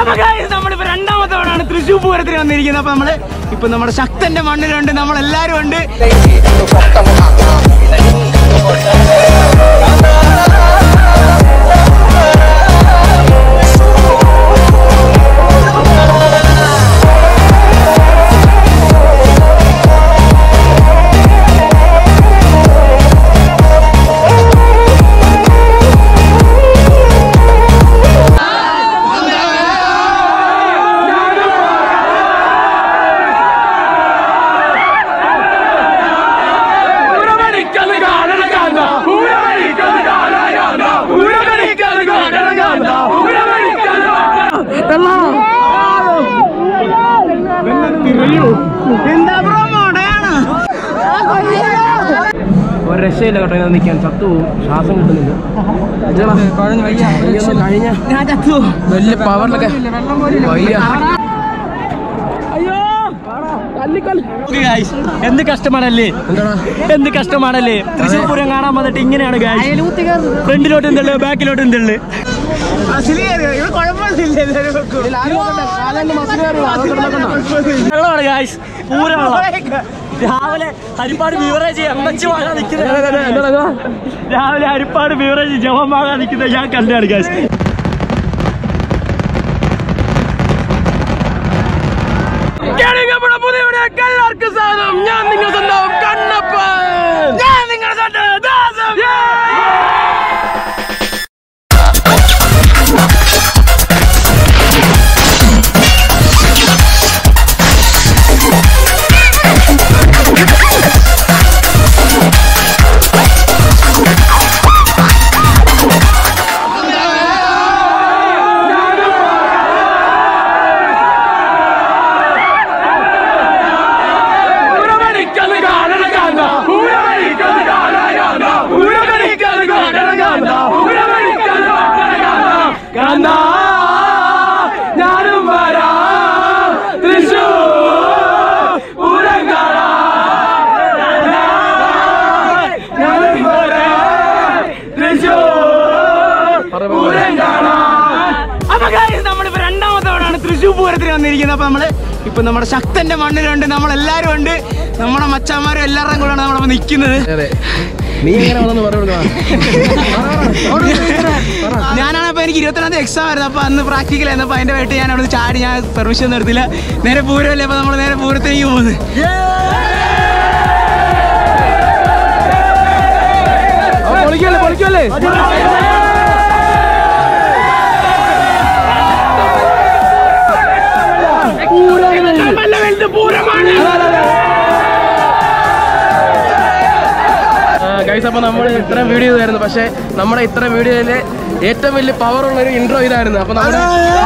അപ്പൊ guys, നമ്മളിപ്പോ രണ്ടാമത്തെ തവണയാണ് തൃശ്ശൂർ പൂരത്തിന് വന്നിരിക്കുന്നത് അപ്പൊ നമ്മള് ഇപ്പൊ നമ്മുടെ ശക്തന്റെ മണ്ണിലുണ്ട് നമ്മൾ എല്ലാരും ഉണ്ട് എന്താ ബ്രോ മോടയാണ് ഒരു രക്ഷയില്ല കേട്ടോ ഇത് നിൽക്കാൻ ചത്തുപോകും ശ്വാസം കിട്ടുന്നില്ല കഴിഞ്ഞ ഞാൻ ചത്തു വലിയ പവറിലൊക്കെ വയ്യ Guys, എന്ത് കഷ്ടമാണല്ലേ എന്ത് കഷ്ടമാണല്ലേ തൃശ്ശൂർ പൂരം കാണാൻ വന്നിട്ട് ഇങ്ങനെയാണ് ഫ്രണ്ടിലോട്ട് എന്തള്ളു ബാക്കിലോട്ട് എന്തള്ളു വെള്ളമാണ് ഗായ്സ് പൂരമുള്ള രാവിലെ ഹരിപ്പാട് ബീവറേജ് എമ്മച്ച് വാങ്ങാൻ നിൽക്കുന്നത് രാവിലെ ഹരിപ്പാട് ബീവറേജ് ജവം വാങ്ങാൻ നിൽക്കുന്നത് ഞാൻ കണ്ടാണ് ഗായ്സ് എല്ലാവർക്കും സ്വാഗതം ഞാൻ നിങ്ങൾ സ്വന്തം കണ്ണപ്പൻ ഞാൻ നിങ്ങളുടെ സ്വന്തം ദാസം ഞാനും വരാം തൃശൂർ പൂരം ഞാനും വരാം തൃശൂർ പൂരം അപ്പൊ guys, നമ്മളിപ്പോ രണ്ടാമത്തെ തവണയാണ് തൃശ്ശൂർ പൂരത്തിന് വന്നിരിക്കുന്നത് അപ്പൊ നമ്മള് ഇപ്പൊ നമ്മുടെ ശക്തന്റെ മണ്ണിലുണ്ട് നമ്മളെല്ലാരും ഉണ്ട് നമ്മുടെ മച്ചാന്മാരും എല്ലാവരുടെയും കൂടെയാണ് നമ്മളിപ്പോ നിൽക്കുന്നത് അതെ നീ എങ്ങനെ വന്നെന്ന് പറഞ്ഞു ഞാനാണ് അപ്പൊ എനിക്ക് ഇരുപത്തിരണ്ടാം തീയതി എക്സാം ആയിരുന്നു അപ്പൊ അന്ന് പ്രാക്ടിക്കൽ ആയിരുന്നു അപ്പൊ അതിന്റെ വേണ്ടി ഞാൻ അവിടെ ചാടി ഞാൻ പെർമിഷൻ ഒന്നും എടുത്തില്ല നേരെ പൂരമല്ലേ അപ്പൊ നമ്മൾ നേരെ പൂരത്തേക്ക് പോകുന്നത് പൊളിക്കല്ലേ പൊളിക്കല്ലേ ഗൈസ് അപ്പോൾ നമ്മൾ ഇത്രയും വീഡിയോ ഇതായിരുന്നു പക്ഷേ നമ്മുടെ ഇത്രയും വീഡിയോയിലെ ഏറ്റവും വലിയ പവർ ഉള്ള ഒരു ഇൻട്രോ ഇതായിരുന്നു അപ്പോൾ നമ്മുടെ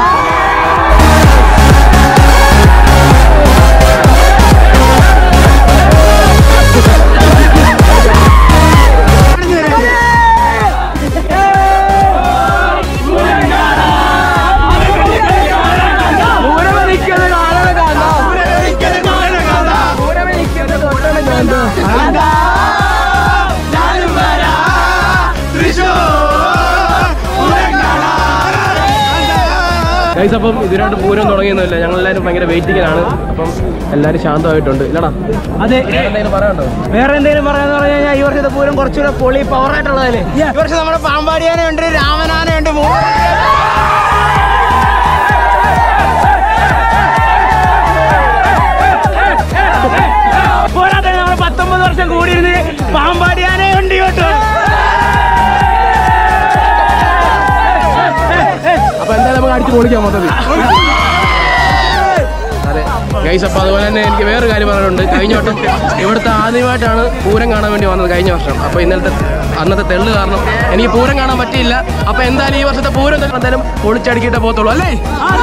ഗൈസ് അപ്പം ഇതിനായിട്ട് പൂരം തുടങ്ങിയൊന്നുമില്ല ഞങ്ങളെല്ലാവരും ഭയങ്കര വെയിറ്റിങ്ങിലാണ് അപ്പം എല്ലാവരും ശാന്തമായിട്ടുണ്ട് ഇല്ലടാ അതെ എന്തെങ്കിലും പറയാനുണ്ടോ വേറെ എന്തെങ്കിലും പറയാന്ന് പറഞ്ഞു കഴിഞ്ഞാൽ ഈ വർഷത്തെ പൂരം കുറച്ചുകൂടെ പൊളി പവർ ആയിട്ടുള്ളതല്ലേ ഈ വർഷം നമ്മുടെ പാമ്പാടിയാനുണ്ട് രാമനാനുണ്ട് പോരാതെ നമ്മൾ പത്തൊമ്പത് വർഷം കൂടിയിരുന്ന് പാമ്പാടിയാനെ ഉണ്ട് കേട്ടോ അപ്പൊ എന്തായാലും നമുക്ക് അടിച്ചു പൊളിക്കാം മൊത്തത്തിൽ അതെ ഗൈസ് അപ്പൊ അതുപോലെ തന്നെ എനിക്ക് വേറൊരു കാര്യം പറയാനുണ്ട് കഴിഞ്ഞ വട്ടം ഇവിടുത്തെ ആദ്യമായിട്ടാണ് പൂരം കാണാൻ വേണ്ടി വന്നത് കഴിഞ്ഞ വർഷം അപ്പൊ ഇന്നലത്തെ അന്നത്തെ തെള്ള് കാരണം എനിക്ക് പൂരം കാണാൻ പറ്റിയില്ല അപ്പൊ എന്തായാലും ഈ വർഷത്തെ പൂരം എന്തായാലും പൊളിച്ചടിക്കിട്ടേ പോകത്തുള്ളൂ അല്ലേ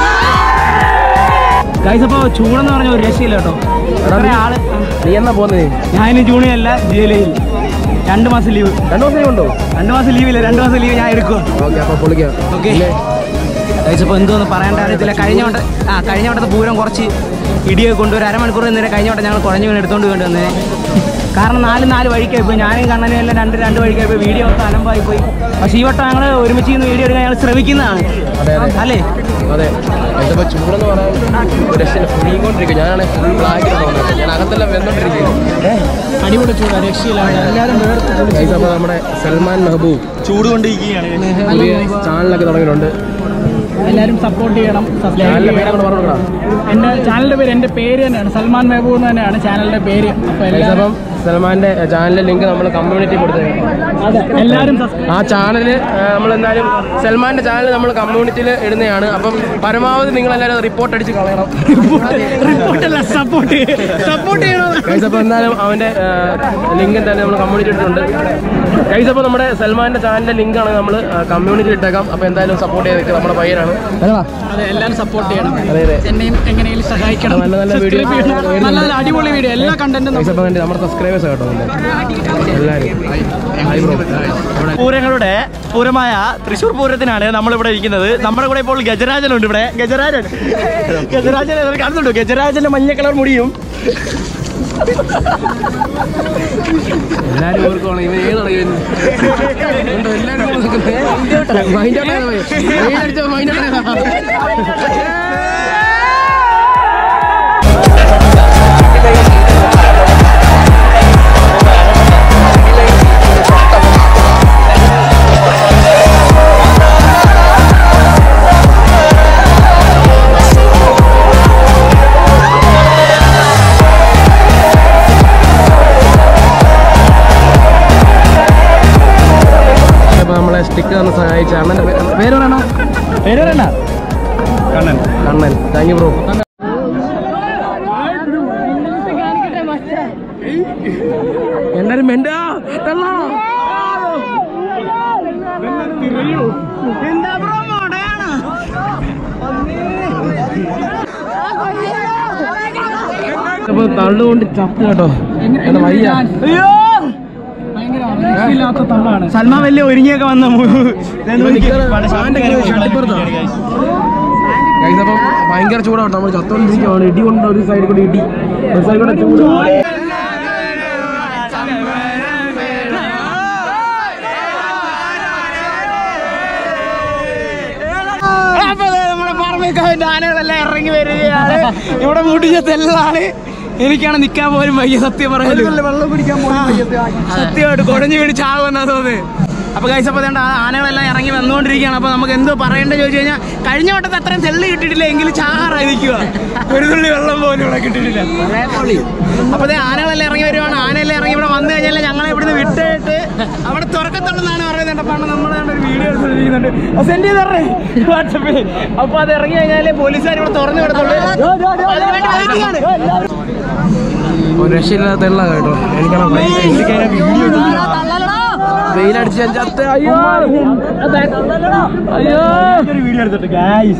ഗൈസ് അപ്പൊ ചൂടെന്ന് പറഞ്ഞ ഒരു രക്ഷയില്ല കേട്ടോ എത്ര ആള് നീ എന്നാ പോകുന്നത് ഞാൻ ഇനി ജൂണിയല്ല ജൂലൈയിൽ രണ്ട് മാസം ലീവ് രണ്ടു ദിവസം ഉണ്ടോ രണ്ട് മാസം ലീവില്ല രണ്ട് മാസം ലീവ് ഞാൻ എടുക്കുക ഓക്കെ അപ്പൊ പൊളിക്കാം ഓക്കെ കഴിച്ചപ്പോൾ എന്തോന്ന് പറയേണ്ട അറിയത്തില്ല കഴിഞ്ഞ വട്ടം ആ കഴിഞ്ഞ വട്ടത്തെ പൂരം കുറച്ച് ഇടിയൊക്കെ കൊണ്ട് ഒരു അരമണിക്കൂർ നേരെ കഴിഞ്ഞ വട്ടം ഞങ്ങൾ കുഴഞ്ഞു വീണ് എടുത്തോണ്ട് വേണ്ടി വന്നേ കാരണം നാല് നാല് വഴിക്കായി പോയി ഞാനും കണ്ണനും എല്ലാം രണ്ട് രണ്ട് വഴിക്കായി പോയി വീഡിയോ ഒക്കെ അലമ്പായി പോയി പക്ഷേ ഈ വട്ടം ഞങ്ങൾ ഒരുമിച്ച് നിന്ന് വീഡിയോ എടുക്കാൻ ഞങ്ങൾ ശ്രമിക്കുന്നതാണ് അതെ, അതെ. അല്ലേ അതെ ഇതിപ്പോ ചൂടെന്ന് പറയാൻ ഒരു രക്ഷയില്ല പുഴുങ്ങിക്കൊണ്ടിരിക്കും ഞാനാണെങ്കിൽ ഫുൾ ബ്ലാക്കിലാണ് വന്നത് ഞാൻ അകത്തെല്ലാം വെന്തോണ്ടിരിക്കുകയാണ് അടിപൊളി ചൂട് രക്ഷയിലാണ് എല്ലാവരും വേർത്ത് അപ്പോൾ നമ്മുടെ സൽമാൻ മെഹബൂബ് ചൂട് കൊണ്ടിരിക്കുകയാണ് പുതിയ ചാനലൊക്കെ തുടങ്ങിയിട്ടുണ്ട് എല്ലാവരും സപ്പോർട്ട് ചെയ്യണം സബ്സ്ക്രൈബ് ചാനലിൻ്റെ ചെയ്യണം പേരൊക്കെ പറഞ്ഞു കൊടുക്കണം എൻ്റെ ചാനലിൻ്റെ പേര് എൻ്റെ പേര് തന്നെയാണ് സൽമാൻ മെഹബൂബ് എന്ന് തന്നെയാണ് ചാനലിൻ്റെ പേര് അപ്പോൾ ഗൈസ്, എല്ലാവരും അപ്പം സൽമാന്റെ ചാനലിന്റെ ലിങ്ക് നമ്മൾ കമ്മ്യൂണിറ്റി കൊടുത്തേക്കാം അതെ എല്ലാവരും സബ്സ്ക്രൈബ് ആ ചാനൽ നമ്മൾ എന്തായാലും സൽമാന്റെ ചാനൽ നമ്മൾ കമ്മ്യൂണിറ്റിയിൽ ഇടുന്നതാണ് അപ്പം പരമാവധി നിങ്ങൾ എല്ലാവരും റിപ്പോർട്ട് അടിച്ച് കളയണം റിപ്പോർട്ടല്ല സപ്പോർട്ട് സപ്പോർട്ട് ചെയ്യണം ഗൈസ് അപ്പോൾ എന്തായാലും അവന്റെ ലിങ്ക് എന്തായാലും നമ്മൾ കമ്മ്യൂണിറ്റി ഇട്ടിട്ടുണ്ട് ഗൈസ് അപ്പോൾ നമ്മുടെ സൽമാന്റെ ചാനലിന്റെ ലിങ്കാണ് നമ്മൾ കമ്മ്യൂണിറ്റി ഇട്ടേക്കാം അപ്പോൾ എന്തായാലും സപ്പോർട്ട് ചെയ്തേക്ക് നമ്മുടെ പയ്യനാണ് അല്ലടാ അതെ എല്ലാവരും സപ്പോർട്ട് ചെയ്യണം അതെ അതെ എന്നെയും എങ്ങനെയും സഹായിക്കണം നല്ല നല്ല Subscribe videos ചെയ്യണം. വരുന്നുണ്ട്. നല്ല നല്ല അടിപൊളി വീഡിയോ എല്ലാ കണ്ടന്റും ഗൈസ് അപ്പോൾ വേണ്ടി നമ്മുടെ സബ്സ്ക്രൈബേഴ്സ് കേട്ടോ എല്ലാവരും ഹായ് ബ്രോ ഇവിടെ പൂരങ്ങളുടെ പൂരമായ തൃശ്ശൂർ പൂരത്തിനാണ് നമ്മളിവിടെ ഇരിക്കുന്നത് നമ്മുടെ കൂടെ ഇപ്പോൾ ഗജരാജനുണ്ട് ഇവിടെ ഗജരാജൻ ഗജരാജൻ നിങ്ങൾ കാണുന്നുണ്ടോ ഗജരാജന്റെ മഞ്ഞ കളർ മുടിയും എല്ലാരും ഓർക്കുവാണ് ഇവൻ ഏതാണ് ഇവൻ ഉണ്ടോ എല്ലാരും ഓർക്കുന്നത് മൈൻഡ് ഔട്ട് ആയതാ മൈൻഡ് അടിച്ചോ മൈൻഡ് ഔട്ട് അപ്പോൾ നമ്മളെ സ്റ്റിക്ക് തന്ന് സഹായിച്ച അണ്ണൻ്റെ പേ- പേര് പറയണ പേര് പറയണ്ട Kannan Kannan thank you bro എല്ലാരും മെണ്ടാ തള്ളാ അപ്പൊ തള്ളുകൊണ്ട് ചത്തു കേട്ടോ എന്നെ വയ്യ അയ്യോ ഭയങ്കര രക്ഷയില്ലാത്ത തള്ളാണ് സൽമാൻ വലിയ ഒരുങ്ങിയൊക്കെ വന്ന ഗൈസ് അപ്പം ഭയങ്കര ചൂടാണ് നമ്മൾ ചത്തോണ്ടിരിക്കുവാണ് ഇടി കൊണ്ട് ഒരു സൈഡിൽ കൂടി ഇടി ഒരു സൈഡിൽ കൂടെ ചൂട് അപ്പൊ ദേ നമ്മുടെ പറമ്പേക്കാവിന്റെ ആനകളെല്ലാം ഇറങ്ങി വരികയാണ് ഇവിടെ മുടിഞ്ഞ തെല്ലാണ് എനിക്കാണ് നിക്കാൻ പോലും വയ്യ സത്യം പറയാൻ വെള്ളം കുടിക്കാൻ സത്യമായിട്ട് കുഴഞ്ഞു വീണ് ചാവുമെന്നാ തോന്നുന്നത് അപ്പൊ കഴിച്ച അപ്പൊ ദേണ്ട ആ ആനകളെല്ലാം ഇറങ്ങി വന്നുകൊണ്ടിരിക്കുകയാണ് അപ്പൊ നമുക്ക് എന്തോ പറയേണ്ടത് ചോദിച്ചു കഴിഞ്ഞാൽ കഴിഞ്ഞ വട്ടത്തെ അത്രയും തെള്ളി കിട്ടിയിട്ടില്ല എങ്കിലും ചാറായി നിൽക്കുക ഒരു തുള്ളി വെള്ളം പോലും ഇവിടെ കിട്ടിയിട്ടില്ല അപ്പൊ ദേ ആനകളെല്ലാം ഇറങ്ങി വരുവാണ് ആനയെല്ലാം ഇറങ്ങി ഇവിടെ വന്നു കഴിഞ്ഞാൽ ഞങ്ങളെ ഇവിടുന്ന് വിട്ടിട്ട് അവിടെ തുറക്കത്തുള്ളതാണ് പറയുന്നത് അപ്പൊ നമ്മൾ ഒരു വീഡിയോ എടുത്തിരിക്കുന്നുണ്ട് സെൻഡ് ചെയ്തേ വാട്സപ്പിൽ അപ്പൊ അത് ഇറങ്ങി കഴിഞ്ഞാല് പോലീസുകാർ ഇവിടെ തുറന്നു വിടത്തുള്ളൂ അതിനുവേണ്ടി waiting ആണ്. ഒരു രക്ഷയില്ലാത്ത തെള്ള കേട്ടോ എനിക്കാണ് വെയിലടിച്ച് ഞാൻ ചത്ത അയ്യോ അയ്യോ ഒരു വീഡിയോ എടുത്തിട്ട് ഗായ്സ്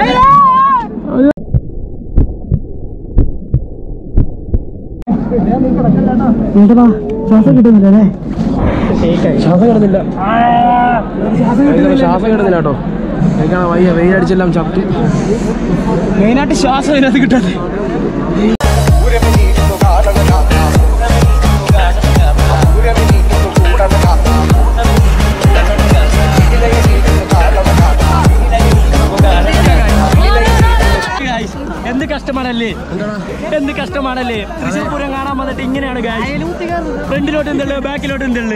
ശ്വാസം കിട്ടുന്നില്ലേ ശ്വാസം കിടന്നില്ല ശ്വാസം കിടന്നില്ല കേട്ടോ എനിക്കാണ് വയ്യ വെയിലടിച്ചെല്ലാം ചത്തു മെയിനായിട്ട് ശ്വാസം ഇതിനകത്ത് കിട്ടാതെ എന്ത് കഷ്ടമാണല്ലേ എന്ത് കഷ്ടമാണല്ലേ തൃശ്ശൂർ പൂരം കാണാൻ വന്നിട്ട് ഇങ്ങനെയാണ് ഫ്രണ്ടിലോട്ടും തള്ളു ബാക്കിലോട്ടും തള്ളു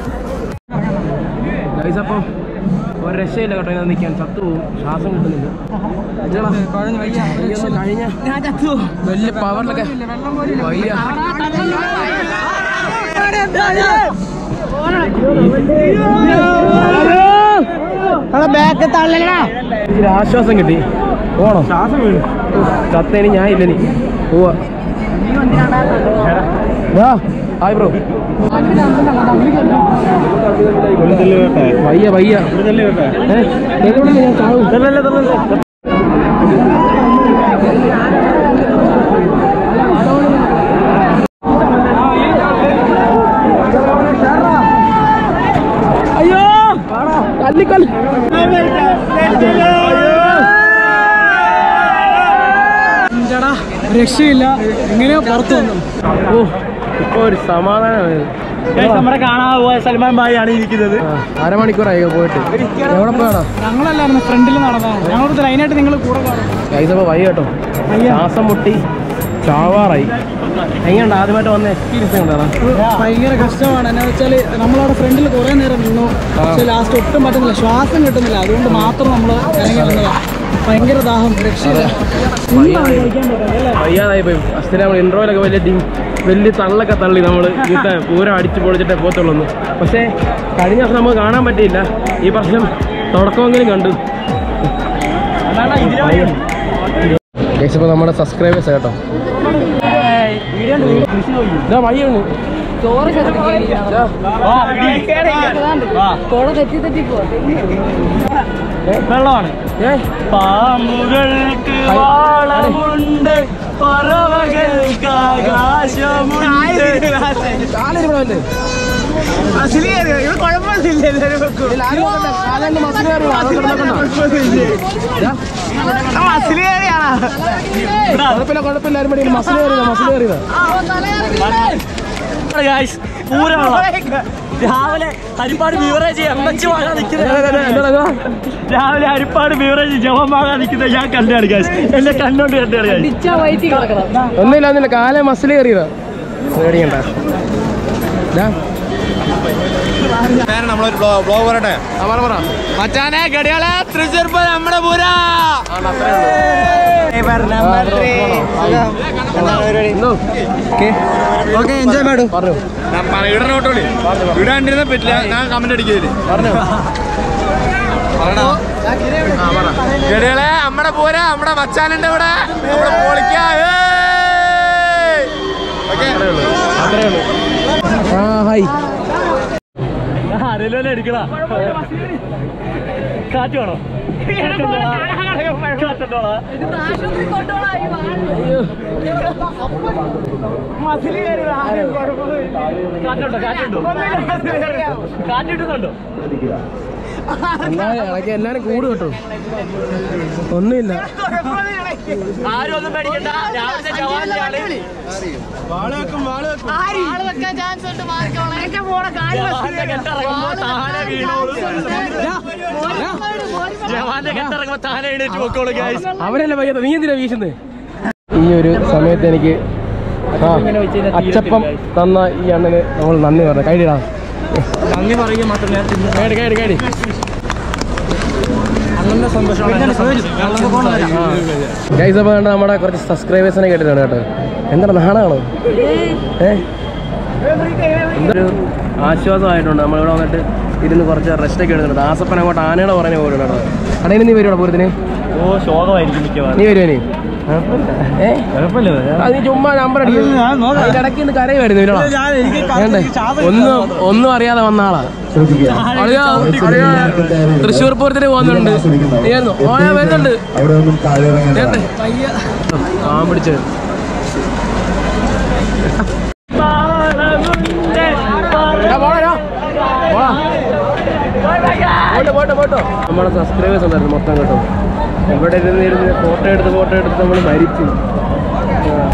ഗൈസ് അപ്പം ഒരു രക്ഷയില്ല കേട്ടോ ഇങ്ങനെ നിൽക്കാൻ ചത്തു പോകും ശ്വാസം കിട്ടുന്നില്ല ഇതെടാ, ഇതൊന്ന് കഴിഞ്ഞ ഞാൻ ചത്തു വലിയ പവറിലൊക്കെ വയ്യ ബാക്ക് തള്ളലടാ ഇച്ചിരി ആശ്വാസം കിട്ടി പോണോ ശ്വാസം വീണു ചത്തേനി ഞാൻ ഇല്ല നീ പോവാ വാ, ഹായ് ബ്രോ വയ്യ വയ്യ ഏ, എവിടെ ഞാൻ ചാവും അയ്യോ കല്ലിക്കല്ല് ചേട്ടാ രക്ഷയില്ല എങ്ങനെയോ പുറത്തു വന്നു ഓ ഇപ്പൊ ഒരു സമാധാനമായത് നമ്മുടെ കാണാതെ പോയ സൽമാൻ ഭായി ആണ് ഇരിക്കുന്നത് ആ, അരമണിക്കൂറായി പോയിട്ട് എവിടെ പോയാടാ ഞങ്ങളല്ലായിരുന്നു ഫ്രണ്ടിൽ നടന്നതാണ് ഞങ്ങളോട് ലൈനായിട്ട് നിങ്ങൾ കൂടെ കാണും കൈസപ്പോ വൈ കേട്ടോ ശ്വാസം മുട്ടി ചാവാറായി എങ്ങനെയുണ്ട് ആദ്യമായിട്ട് വന്ന എക്സ്പീരിയൻസ് ഉണ്ടാ ഭയങ്കര കഷ്ടമാണ് എന്നാ വെച്ചാൽ നമ്മളവിടെ ഫ്രണ്ടിൽ കുറേ നേരം നിന്നു പക്ഷെ ലാസ്റ്റ് ഒട്ടും പറ്റുന്നില്ല ശ്വാസം കിട്ടുന്നില്ല അതുകൊണ്ട് മാത്രം നമ്മൾ ഇറങ്ങി വന്നതാണ് ഭയങ്കര ദാഹം രക്ഷയില്ല ഒന്നും കഴിക്കാൻ പറ്റില്ല അല്ലേ വയ്യാതായി പോയി ഫസ്റ്റ് നമ്മൾ ഇൻട്രോയിലൊക്കെ വലിയ ടീം വലിയ തള്ളൊക്കെ തള്ളി നമ്മൾ ഇന്നത്തെ പൂരം അടിച്ച് പൊളിച്ചിട്ടേ പോത്തുള്ളൂ പക്ഷേ കഴിഞ്ഞ വർഷം നമുക്ക് കാണാൻ പറ്റിയില്ല ഈ വർഷം തുടക്കമെങ്കിലും കണ്ടു ഇപ്പോൾ നമ്മുടെ സബ്സ്ക്രൈബേഴ്സ് കേട്ടോ ഇതാ വയ്യാണ് ചോറ് കുട തെറ്റി തെറ്റി പോകും വെള്ളമാണ് പാമ്പുകൾക്ക് വാളമുണ്ട് പറവകൾക്ക് ആകാശമുണ്ട് കുഴപ്പമില്ല കുഴപ്പമില്ല ആരും പഠിക്കില്ല മസിൽ കയറിയതാ മസിൽ കയറിയതാ ഗായ്സ് പൂരമുള്ള രാവിലെ ഹരിപ്പാട് ബീവറേജ് എം എച്ച് വാങ്ങാൻ നിൽക്കുന്നത് രാവിലെ ഹരിപ്പാട് ബീവറേജ് ജവം വാങ്ങാൻ നിൽക്കുന്നത് ഞാൻ കണ്ടാണ് ഗായ്സ് എന്റെ കണ്ണോണ്ട് കണ്ടാണ് ഗായ്സ് പിച്ച വയറ്റി കിടക്കണം ഒന്നുമില്ല ഒന്നുമില്ല കാലേ മസിൽ കയറിയതാ പേടിക്കണ്ട ഇതാ. നമ്മളൊരു ബ്ലോഗ് പറയട്ടെ ആ, പറ, പറ. മച്ചാനെ ഗടികളെ തൃശ്ശൂർ പൂരം നമ്മുടെ പൂരാ ആ, അത്രേ ഉള്ളൂ. എന്തോ? ഓക്കെ എൻജോയ് മാഡു പറഞ്ഞു ഇടനോട്ടോളി ഇടാണ്ടിരുന്ന പറ്റില്ല ഞാൻ കമന്റ് അടിക്കല് പറഞ്ഞു ഗടികളെ നമ്മടെ പോരാ നമ്മടെ മച്ചാനുണ്ട് ഇവിടെ നമ്മള് പൊളിക്കാ ഓക്കെ അത്രേ ഉള്ളൂ ആ ഹായ് ആരെങ്കിലും എടുക്കണ കാറ്റ് വേണോ കാറ്റുണ്ടോളാ ആശുപത്രി കൊണ്ടുപോകാൻ കാറ്റുണ്ടോ കാറ്റുണ്ടോ കാറ്റ് കിട്ടുന്നുണ്ടോ എല്ലാരും ഇളക്കി എല്ലാരും കൂട് കേട്ടോ ഒന്നുമില്ല ആരും ഒന്നും പേടിക്കണ്ട രാവിലത്തെ ജവാനാണ് ആള് വെക്കാൻ ചാൻസ് ഉണ്ട് മാറിക്കോളെ എന്റെ മോളെ ജവാന്റെ കെട്ടിറങ്ങുമ്പോ താനെ വീണോളൂ ജവാന്റെ കെട്ടിറങ്ങുമ്പോ താനെ എഴുന്നേറ്റ് പൊക്കോളൂ ഗായ്സ് അവരല്ലേ വയ്യാത്ത നീ എന്തിനാ വീശുന്നത് ഈ ഒരു സമയത്ത് എനിക്ക് ആ അച്ചപ്പം തന്ന ഈ അണ്ണന് നമ്മൾ നന്ദി പറഞ്ഞു കൈഡിടാ നന്ദി പറയുക മാത്രം ഞാൻ തിന്നു കൈഡി കൈഡി കൈഡി അണ്ണന്റെ സന്തോഷമാണ് ഗൈസ് അപ്പോൾ കണ്ട നമ്മുടെ കുറച്ച് സബ്സ്ക്രൈബേഴ്സിനെ കേട്ടിട്ടുണ്ട് കേട്ടോ എന്താണ് നാണാണോ ഏ എന്തൊരു ആശ്വാസമായിട്ടുണ്ട് നമ്മളിവിടെ വന്നിട്ട് ഇരുന്ന് കുറച്ച് റെസ്റ്റ് ഒക്കെ എടുക്കുന്നുണ്ട് ആസപ്പൻ അങ്ങോട്ട് ആനയുടെ പറഞ്ഞ പോലും കേട്ടോ അടയിൽ നീ വരുവാ പൂരത്തിന് ഓ ശോകമായിരിക്കും മിക്കവാറും നീ വരുവാ നീ ഏ കുഴപ്പമില്ല അത് നീ ചുമ്മാ നമ്പർ അടിക്കും അതിന്റെ ഇടയ്ക്ക് നിന്ന് കരയുമായിരുന്നു ഇല്ലടാ വേണ്ടേ ഒന്നും ഒന്നും അറിയാതെ വന്ന ആളാ അറിയാ അറിയാ തൃശ്ശൂർ പൂരത്തിന് പോകുന്നുണ്ട് നീയായിരുന്നു ഓ ഞാൻ വരുന്നുണ്ട് വേണ്ടേ ആ പിടിച്ച് പോട്ടെ പോട്ടോ നമ്മുടെ സബ്സ്ക്രൈബേഴ്സ് ഉണ്ടായിരുന്നു മൊത്തം കേട്ടോ ഇവിടെ ഇരുന്ന് ഇരുന്ന് ഫോട്ടോ എടുത്ത് ഫോട്ടോ എടുത്ത് നമ്മൾ മരിച്ചു ആ.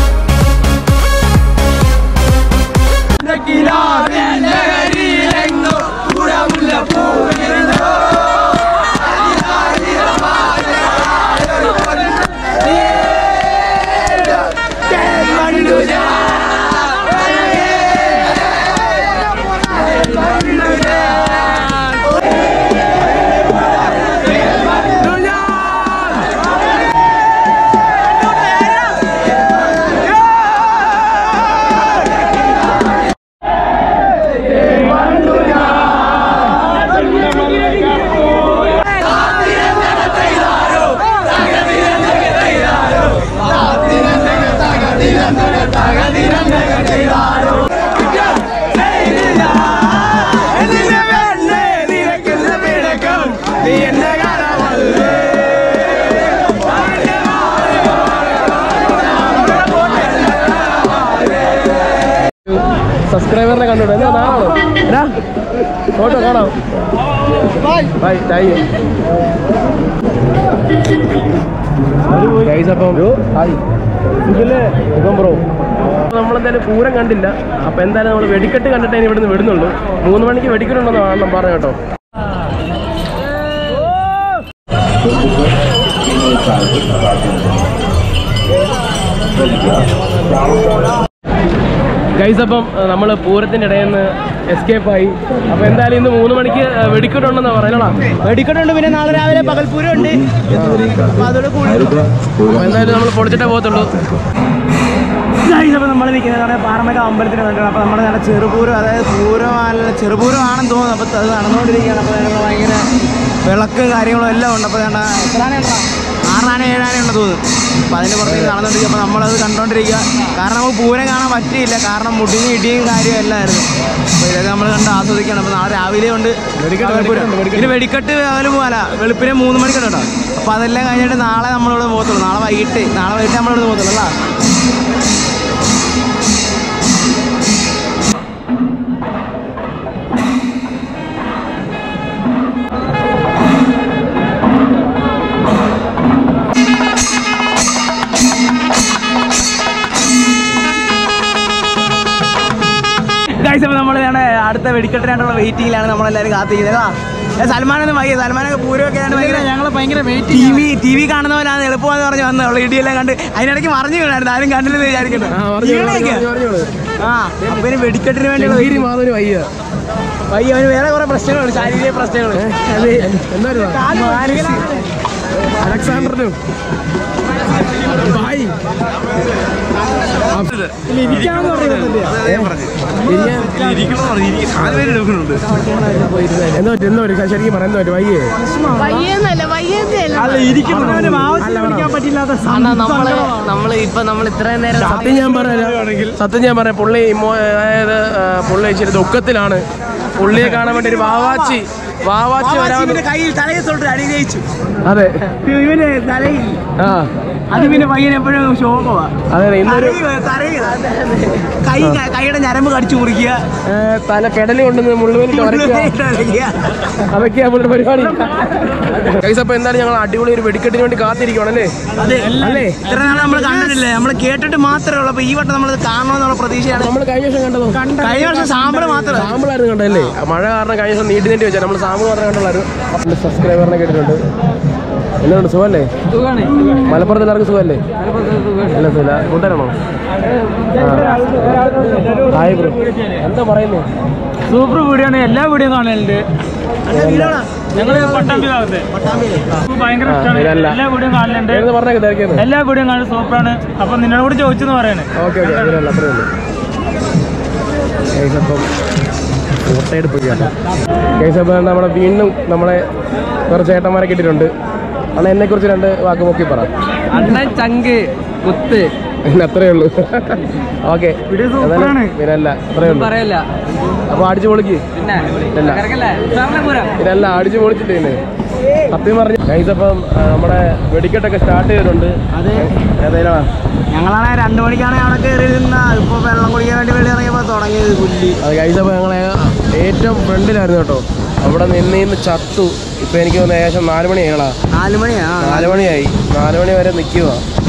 സബ്സ്ക്രൈബറിനെ കണ്ടു എന്താ നാളാണോ എടാ ഫോട്ടോ കാണാം ബൈ താങ്ക് യു ഗൈസ് അപ്പം ഹായ് സുഖം ബ്രോ നമ്മളെന്തായാലും പൂരം കണ്ടില്ല അപ്പൊ എന്തായാലും നമ്മൾ വെടിക്കെട്ട് കണ്ടിട്ടേ ഇനി ഇവിടുന്ന് വിടുന്നുള്ളൂ മൂന്ന് മണിക്ക് വെടിക്കെട്ടുണ്ടെന്ന് കാണണം പറഞ്ഞു കേട്ടോ ഗൈസ് അപ്പം നമ്മൾ പൂരത്തിന്റെ ഇടയിൽ നിന്ന് എസ്കേപ്പ് ആയി അപ്പൊ എന്തായാലും ഇന്ന് മൂന്ന് മണിക്ക് വെടിക്കെട്ടുണ്ടെന്ന് പറയണോ വെടിക്കെട്ടുണ്ട് പിന്നെ നാളെ രാവിലെ പകൽപൂരം ഉണ്ട് അപ്പൊ അതോടെ കൂടുതൽ അപ്പൊ എന്തായാലും നമ്മൾ പൊളിച്ചിട്ടേ പോകത്തുള്ളൂ അപ്പോൾ നമ്മൾ നിൽക്കുന്നത് പാറമേക്ക അമ്പലത്തിന് വേണ്ടിയാണ് അപ്പോൾ നമ്മുടെ നല്ല ചെറുപൂരം അതായത് പൂരമല്ല ചെറുപൂരമാണെന്ന് തോന്നുന്നു അപ്പോൾ അത് നടന്നുകൊണ്ടിരിക്കുകയാണ് അപ്പോൾ ഞങ്ങൾ ഭയങ്കര വിളക്ക് കാര്യങ്ങളും എല്ലാം ഉണ്ട് അപ്പോൾ വേണ്ട എത്ര ആനയുണ്ടോ ആറാന ഏഴാന ഉണ്ടെന്ന് തോന്നുന്നു അപ്പോൾ അതിൻ്റെ പുറത്തേക്ക് നടന്നുകൊണ്ടിരിക്കുക അപ്പോൾ നമ്മളത് കണ്ടുകൊണ്ടിരിക്കുക കാരണം നമുക്ക് പൂരം കാണാൻ പറ്റിയില്ല കാരണം മുടിഞ്ഞ് ഇടിയും കാര്യവും എല്ലാമായിരുന്നു അപ്പോൾ ഇതൊക്കെ നമ്മൾ കണ്ട് ആസ്വദിക്കണം അപ്പോൾ നാളെ രാവിലെ ഉണ്ട് പകൽപ്പൂരം. പിന്നെ വെടിക്കെട്ട് പകല് പോകാല വെളുപ്പിനെ മൂന്ന് മണിക്കുണ്ട് കേട്ടോ അപ്പോൾ അതെല്ലാം കഴിഞ്ഞിട്ട് നാളെ നമ്മളിവിടെ പോകത്തുള്ളൂ നാളെ വൈകിട്ട് നാളെ വൈകിട്ട് നമ്മളിവിടെ പോകത്തുള്ളൂ അല്ലേ ഗൈസ് അപ്പോൾ നമ്മൾ അടുത്ത വെടിക്കെട്ടിനായിട്ടുള്ള വെയിറ്റിംഗിലാണ് നമ്മളെല്ലാവരും കാത്തിരിക്കുന്നത് ആ, ഏ, സൽമാനൊന്നും വൈകി സൽമാനൊക്കെ പൂരമൊക്കെ ആണ് ഭയങ്കര ഞങ്ങൾ ഭയങ്കര ടി വി ടി വി കാണുന്ന പോലെയാണ് എളുപ്പമെന്ന് പറഞ്ഞ് വന്നത് ഉള്ള ഇടിയെല്ലാം കണ്ട് അതിനിടയ്ക്ക് മറിഞ്ഞു വീണായിരുന്നു ആരും കണ്ടില്ലെന്ന് വിചാരിക്കട്ടെ വീണയൊക്കെ. ആ അപ്പൊ ഇനി വെടിക്കെട്ടിന് വേണ്ടിയുള്ള ഗിരി മാധവന് വയ്യ വൈകി അവന് വേറെ കുറെ പ്രശ്നങ്ങളുണ്ട് ശാരീരിക പ്രശ്നങ്ങൾ എന്തായിരുന്നു അലക്സാണ്ടറിനും ഭായ് എന്താ പറ്റും എന്താ പറ്റും ശരിക്കും പറയാം എന്താ പറ്റും വയ്യേ വയ്യെന്നല്ല വയ്യെന്നല്ല അല്ല ഇരിക്കുന്നവന് ആവശ്യം പിടിക്കാൻ പറ്റില്ലാത്ത നമ്മള് നമ്മള് ഇപ്പൊ നമ്മൾ ഇത്രയും നേരം സത്യം ഞാൻ പറയാം സത്യം ഞാൻ പറയാം പുള്ളി ഇമോ- അതായത് ആ, പുള്ളി ഇച്ചിരി ദുഃഖത്തിലാണ് പുള്ളിയെ കാണാൻ വേണ്ടി ഒരു വാവാച്ചി വാവാച്ചി വരാൻ ഇവന്റെ കയ്യിൽ തലയിൽ തൊട്ട് അടി ജയിച്ചു അതെ ഇവന് തലയിൽ ആ അത് പിന്നെ പയ്യൻ എപ്പോഴും ശോകമാ അതെ അതെ ഇന്നൊരു തറയുക, തറയുക. കൈ കൈയുടെ ഞരമ്പ് കടിച്ചു മുറിക്കുക ഏ, തല പെടലി കൊണ്ടുവന്ന് മുള്ളുവേലി ഉറക്കുക അതൊക്കെയാ പുള്ളിയുടെ പരിപാടി കൈസ് അപ്പൊ എന്തായാലും ഞങ്ങൾ അടിപൊളി ഒരു വെടിക്കെട്ടിന് വേണ്ടി കാത്തിരിക്കുവാണല്ലേ അതെ അല്ലേ ഇത്ര നാൾ നമ്മൾ കണ്ടിട്ടില്ല നമ്മൾ കേട്ടിട്ട് മാത്രമേ ഉള്ളൂ അപ്പൊ ഈ വട്ടം നമ്മൾ കാണണമെന്നുള്ള പ്രതീക്ഷയാണ് നമ്മൾ കഴിഞ്ഞ വർഷം കണ്ടതോ കഴിഞ്ഞ വർഷം സാമ്പിൾ മാത്രം സാമ്പിളായിരുന്നു കണ്ടല്ലേ മഴ കാരണം കഴിഞ്ഞ ദിവസം നീട്ടി നീട്ടി വെച്ചാൽ നമ്മൾ സാമ്പിൾ മാത്രം കണ്ടുള്ളായിരുന്നു സബ്സ്ക്രൈബറിനെ കേട്ടിട്ടുണ്ട് എന്തുകൊണ്ട് സുഖമല്ലേ മലപ്പുറത്ത് എല്ലാവർക്കും സുഖമല്ലേ അല്ല സുഖമില്ല കൂട്ടുകാരാണോ ഹായ് ബ്രോ എന്താ പറയുന്നേ സൂപ്പർ വീഡിയോ ആണ് എല്ലാ വീഡിയോ കാണലുണ്ട് ഞങ്ങള് പട്ടാമ്പി ഭാഗത്ത് ഭയങ്കര ആ, ഇഷ്ടമാണ് ഇതല്ല. എല്ലാ വീഡിയോ കാണലുണ്ട് എന്ന് പറഞ്ഞേക്ക് തിരക്കിയത് എല്ലാ വീഡിയോ കാണുന്നത് സൂപ്പറാണ് അപ്പൊ നിന്നോട് കൂടി ചോദിച്ചെന്ന് പറയണേ ഓക്കെ ഓക്കെ അങ്ങനെയല്ല അത്രേ ഉള്ളൂ ഗൈസ് അപ്പം ഫോട്ടോ എടുപ്പ് കേട്ടോ ഗൈസ് അപ്പം നമ്മുടെ വീണ്ടും നമ്മളെ കുറച്ച് ചേട്ടന്മാരെ കിട്ടിയിട്ടുണ്ട് അണ്ണാ എന്നെ കുറിച്ച് രണ്ട് വാക്ക് നോക്കി പറ അണ്ണൻ ചങ്ക് കുത്ത് പിന്നെ അത്രേ ഉള്ളൂ ഓക്കെ സൂപ്പറാണ്. പിന്നല്ല അത്രേ ഉള്ളൂ പറയല്ല അപ്പൊ അടിച്ചു പൊളിക്ക് പിന്നെ ഇല്ല. കിടക്കല്ലേ പൂരം പിന്നല്ല അടിച്ചു പൊളിച്ചിട്ട് ഇന്ന് സത്യം പറഞ്ഞു ഗൈസ് അപ്പം ആ, നമ്മുടെ വെടിക്കെട്ടൊക്കെ സ്റ്റാർട്ട് ചെയ്തിട്ടുണ്ട് ഏതായാലും ഞങ്ങളാണെ രണ്ടു മണിക്കാണ് അവിടെ കയറി നിന്ന ഇപ്പൊ വെള്ളം കുടിക്കാൻ വേണ്ടി വെളി ഇറങ്ങിയപ്പോ തുടങ്ങിയത് പുല്ലി അത് കഴിച്ചപ്പോൾ ഞങ്ങളെ ഏറ്റവും ഫ്രണ്ടിലായിരുന്നു കേട്ടോ അവിടെ നിന്ന് നിന്ന് ചത്തു ഇപ്പൊ എനിക്ക് തോന്നുന്നു ഏകദേശം നാല് മണിയായിളാ നാലു മണിയാ നാല് മണിയായി നാല് മണി വരെ നിൽക്കുക